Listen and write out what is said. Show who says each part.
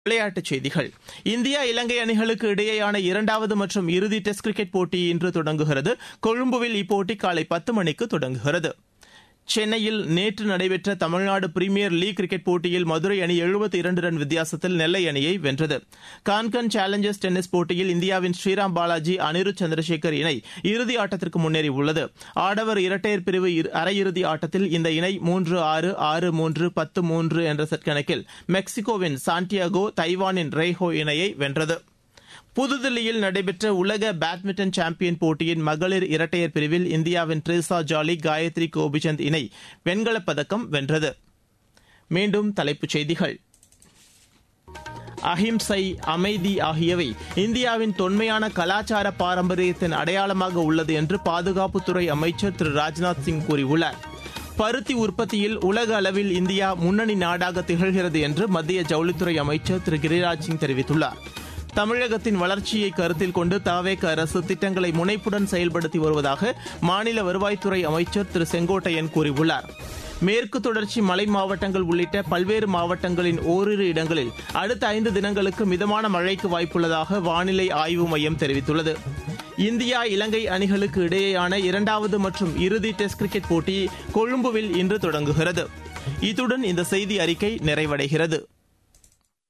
Speaker 1: விளையாட்டுச் செய்திகள் இந்தியா இலங்கை அணிகளுக்கு இடையேயான இரண்டாவது மற்றும் இறுதி டெஸ்ட் கிரிக்கெட் போட்டி இன்று தொடங்குகிறது கொழும்புவில் இப்போட்டி காலை பத்து மணிக்கு தொடங்குகிறது சென்னையில் நேற்று நடைபெற்ற தமிழ்நாடு பிரீமியர் லீக் கிரிக்கெட் போட்டியில் மதுரை அணி எழுபத்தி இரண்டு ரன் வித்தியாசத்தில் நெல்லை அணியை வென்றது கான்கன் சேலஞ்சர்ஸ் டென்னிஸ் போட்டியில் இந்தியாவின் ஸ்ரீராம் பாலாஜி அனிருத் சந்திரசேகர் இணை இறுதி ஆட்டத்திற்கு முன்னேறியுள்ளது ஆடவர் இரட்டையர் பிரிவு அரையிறுதி ஆட்டத்தில் இந்த இணை மூன்று ஆறு ஆறு மூன்று பத்து மூன்று என்ற செட் கணக்கில் மெக்சிகோவின் சாண்டியாகோ தைவானின் ரெய்ஹோ இணையை வென்றது புதுதில்லியில் நடைபெற்ற உலக பேட்மிண்டன் சாம்பியன் போட்டியின் மகளிர் இரட்டையர் பிரிவில் இந்தியாவின் ட்ரிசா ஜாலி காயத்ரி கோபிசந்த் இணை வெண்கலப் பதக்கம் வென்றது மீண்டும் தலைப்புச் செய்திகள் அஹிம்சை அமைதி ஆகியவை இந்தியாவின் தொன்மையான கலாச்சார பாரம்பரியத்தின் அடையாளமாக உள்ளது என்று பாதுகாப்புத்துறை அமைச்சர் திரு ராஜ்நாத் சிங் கூறியுள்ளார் பருத்தி உற்பத்தியில் உலக அளவில் இந்தியா முன்னணி நாடாக திகழ்கிறது என்று மத்திய ஜவுளித்துறை அமைச்சர் திரு கிரிராஜ் சிங் தெரிவித்துள்ளார் தமிழகத்தின் வளர்ச்சியை கருத்தில் கொண்டு தாவேக அரசு திட்டங்களை முனைப்புடன் செயல்படுத்தி வருவதாக மாநில வருவாய்த்துறை அமைச்சர் திரு செங்கோட்டையன் கூறியுள்ளார் மேற்கு தொடர்ச்சி மலை மாவட்டங்கள் உள்ளிட்ட பல்வேறு மாவட்டங்களின் ஓரிரு இடங்களில் அடுத்த ஐந்து தினங்களுக்கு மிதமான மழைக்கு வாய்ப்புள்ளதாக வானிலை ஆய்வு மையம் தெரிவித்துள்ளது இந்தியா இலங்கை அணிகளுக்கு இடையேயான இரண்டாவது மற்றும் இறுதி டெஸ்ட் கிரிக்கெட் போட்டி கொழும்புவில் இன்று தொடங்குகிறது இத்துடன் இந்த செய்தி அறிக்கை நிறைவடைகிறது